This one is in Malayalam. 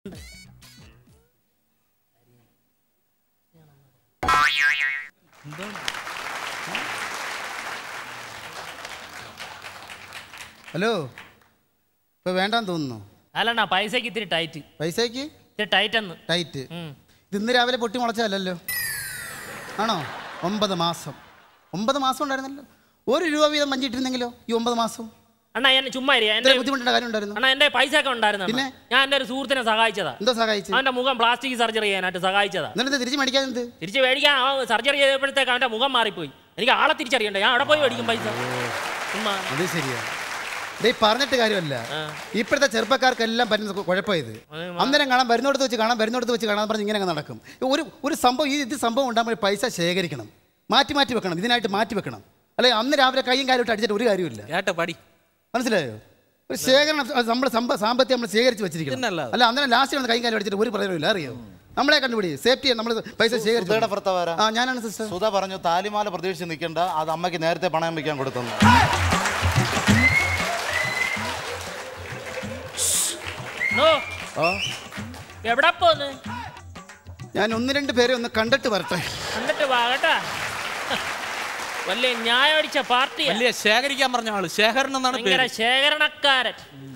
ഹലോ ഇപ്പൊ വേണ്ടാന്ന് തോന്നുന്നു അല്ലണ്ണ പൈസക്ക് ഇത്തിരി ടൈറ്റ് പൈസയ്ക്ക് ഇത്തിരി ടൈറ്റ് എന്ന് ടൈറ്റ് ഉം. ഇത് ഇന്ന് രാവിലെ പൊട്ടി മുളച്ചതല്ലല്ലോ ആണോ ഒമ്പത് മാസം ഒമ്പത് മാസം ഉണ്ടായിരുന്നല്ലോ ഒരു രൂപ വീതം മഞ്ചിട്ടിരുന്നെങ്കിലോ ഈ ഒമ്പത് മാസം അണ്ണാ എന്നെ ചുമ്മാ ഇരിക്കുക ഇത്ര എന്റെ ബുദ്ധിമുട്ടേണ്ട കാര്യം ഉണ്ടായിരുന്നു അണ്ണാ എന്റെ പൈസ ഒക്കെ ഉണ്ടായിരുന്നു പിന്നെ? ഞാൻ എന്റെ ഒരു സുഹൃത്തിനെ സഹായിച്ചതാ എന്തോ സഹായിച്ചു അവന്റെ മുഖം പ്ലാസ്റ്റിക് സർജറി ചെയ്യാനായിട്ട് സഹായിച്ചതാ എന്നിട്ട് തിരിച്ച് മേടിക്കാൻ എന്ത് തിരിച്ച് മേടിക്കാൻ അവൻ സർജറി ചെയ്തപ്പോഴത്തേക്ക് അവന്റെ മുഖം മാറിപ്പോയി എനിക്ക് ആളെ തിരിച്ചറിയണ്ടേ ഞാൻ അവിടെ പോയി മേടിക്കും പൈസ ചുമ്മാ അത് ശരിയാ ദേ പറഞ്ഞിട്ട് കാര്യമല്ല ആ. ഇപ്പോഴത്തെ ചെറുപ്പക്കാർക്കെല്ലാം പറ്റുന്ന കുഴപ്പമായത് അന്നേരം കാണാൻ വരുന്നിടത്ത് വെച്ച് കാണാൻ വരുന്നിടത്ത് വെച്ച് കാണാൻ പറഞ്ഞ് ഇങ്ങനെ അങ്ങ് നടക്കും ഒരു ഒരു സംഭവം ഈ ഇത് സംഭവം ഉണ്ടാകുമ്പോൾ പൈസ ശേഖരിക്കണം മാറ്റി മാറ്റി വെക്കണം ഇതിനായിട്ട് മാറ്റി വെക്കണം അല്ലെ അന്ന് രാവിലെ കൈയും കാലും ഇട്ട് അടിച്ചിട്ട് ഒരു കാര്യമില്ല കേട്ടോ പടി മനസ്സിലായോ ഒരു ശേഖരണം അത് നമ്മൾ സമ്പ- സാമ്പത്തികം നമ്മൾ ശേഖരിച്ച് വെച്ചിരിക്കണം പിന്നല്ലാതെ. അല്ല അന്നേരം ലാസ്റ്റ് വന്ന് കൈയും കാലും അടിച്ചിട്ട് ഒരു പ്രയോജനമില്ല അറിയോ നമ്മളെ കണ്ടുപിടി സേഫ്റ്റി നമ്മൾ പൈസ സുധയുടെ ശേഖരിച്ചു ഭർത്താവാരാ ആ ഞാനാണ് സിസ്റ്റർ സുധ പറഞ്ഞു താലിമാല പ്രതീക്ഷിച്ച് നിൽക്കണ്ട അത് അമ്മയ്ക്ക് നേരത്തെ പണയം വെക്കാൻ കൊടുത്തെന്ന് നോ ആ എവിടെ പോന്ന് ഞാൻ ഒന്ന് രണ്ട് പേരെ ഒന്ന് കണ്ടിട്ട് വരട്ടെ എന്നിട്ട് വാ കേട്ടാ വലിയ ന്യായം അടിച്ച പാർട്ടിയാ വലിയ ശേഖരിക്കാൻ പറഞ്ഞ ആള് ശേഖരൻ എന്നാണ് ഭയങ്കര പേര് ശേഖരണക്കാരൻ